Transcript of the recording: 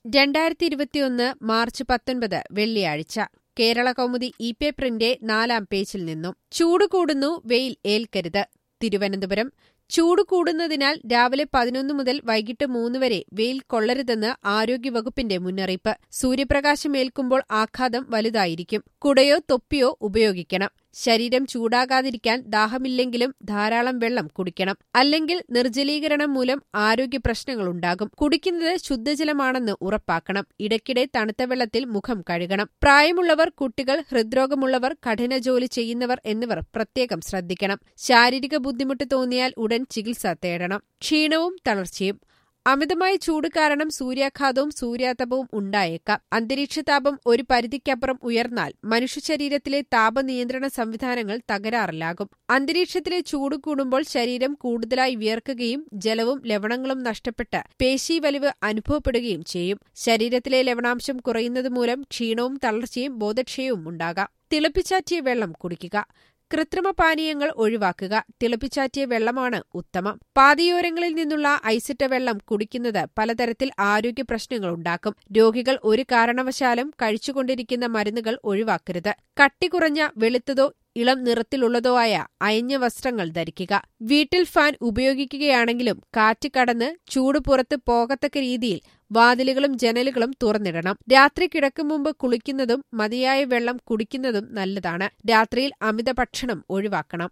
രണ്ടായിരത്തി ഇരുപത്തിയൊന്ന് മാർച്ച് പത്തൊൻപത് വെള്ളിയാഴ്ച കേരള കൗമുദി ഇ പേപ്പറിന്റെ നാലാം പേജിൽ നിന്നും ചൂട് കൂടുന്നു വെയിൽ ഏൽക്കരുത് തിരുവനന്തപുരം ചൂട് കൂടുന്നതിനാൽ രാവിലെ പതിനൊന്ന് മുതൽ വൈകിട്ട് മൂന്ന് വരെ വെയിൽ കൊള്ളരുതെന്ന് ആരോഗ്യവകുപ്പിന്റെ മുന്നറിയിപ്പ് സൂര്യപ്രകാശം ഏൽക്കുമ്പോൾ ആഘാതം വലുതായിരിക്കും കുടയോ തൊപ്പിയോ ഉപയോഗിക്കണം ശരീരം ചൂടാകാതിരിക്കാൻ ദാഹമില്ലെങ്കിലും ധാരാളം വെള്ളം കുടിക്കണം അല്ലെങ്കിൽ നിർജ്ജലീകരണം മൂലം ആരോഗ്യ പ്രശ്നങ്ങളുണ്ടാകും കുടിക്കുന്നത് ശുദ്ധജലമാണെന്ന് ഉറപ്പാക്കണം ഇടയ്ക്കിടെ തണുത്ത വെള്ളത്തിൽ മുഖം കഴുകണം പ്രായമുള്ളവർ കുട്ടികൾ ഹൃദ്രോഗമുള്ളവർ കഠിന ജോലി ചെയ്യുന്നവർ എന്നിവർ പ്രത്യേകം ശ്രദ്ധിക്കണം ശാരീരിക ബുദ്ധിമുട്ട് തോന്നിയാൽ ഉടൻ ചികിത്സ തേടണം ക്ഷീണവും തളർച്ചയും അമിതമായ ചൂട് കാരണം സൂര്യാഘാതവും സൂര്യാതപവും ഉണ്ടായേക്കാം അന്തരീക്ഷതാപം ഒരു പരിധിക്കപ്പുറം ഉയർന്നാൽ മനുഷ്യശരീരത്തിലെ താപനിയന്ത്രണ സംവിധാനങ്ങൾ തകരാറിലാകും അന്തരീക്ഷത്തിലെ ചൂട് കൂടുമ്പോൾ ശരീരം കൂടുതലായി വിയർക്കുകയും ജലവും ലവണങ്ങളും നഷ്ടപ്പെട്ട് പേശീവലിവ് അനുഭവപ്പെടുകയും ചെയ്യും ശരീരത്തിലെ ലവണാംശം കുറയുന്നത് മൂലം ക്ഷീണവും തളർച്ചയും ബോധക്ഷയവും ഉണ്ടാകാം തിളപ്പിച്ചാറ്റിയ വെള്ളം കുടിക്കുക കൃത്രിമ പാനീയങ്ങൾ ഒഴിവാക്കുക തിളപ്പിച്ചാറ്റിയ വെള്ളമാണ് ഉത്തമം പാതയോരങ്ങളിൽ നിന്നുള്ള ഐസിട്ട വെള്ളം കുടിക്കുന്നത് പലതരത്തിൽ ആരോഗ്യ പ്രശ്നങ്ങളുണ്ടാക്കും രോഗികൾ ഒരു കാരണവശാലും കഴിച്ചുകൊണ്ടിരിക്കുന്ന മരുന്നുകൾ ഒഴിവാക്കരുത് കട്ടി കുറഞ്ഞ വെളുത്തതോ ഇളം നിറത്തിലുള്ളതോ ആയ അയഞ്ഞ വസ്ത്രങ്ങൾ ധരിക്കുക വീട്ടിൽ ഫാൻ ഉപയോഗിക്കുകയാണെങ്കിലും കാറ്റ് കടന്ന് ചൂട് പുറത്ത് പോകത്തക്ക രീതിയിൽ വാതിലുകളും ജനലുകളും തുറന്നിടണം രാത്രി കിടക്കും മുമ്പ് കുളിക്കുന്നതും മതിയായ വെള്ളം കുടിക്കുന്നതും നല്ലതാണ് രാത്രിയിൽ അമിത ഭക്ഷണം ഒഴിവാക്കണം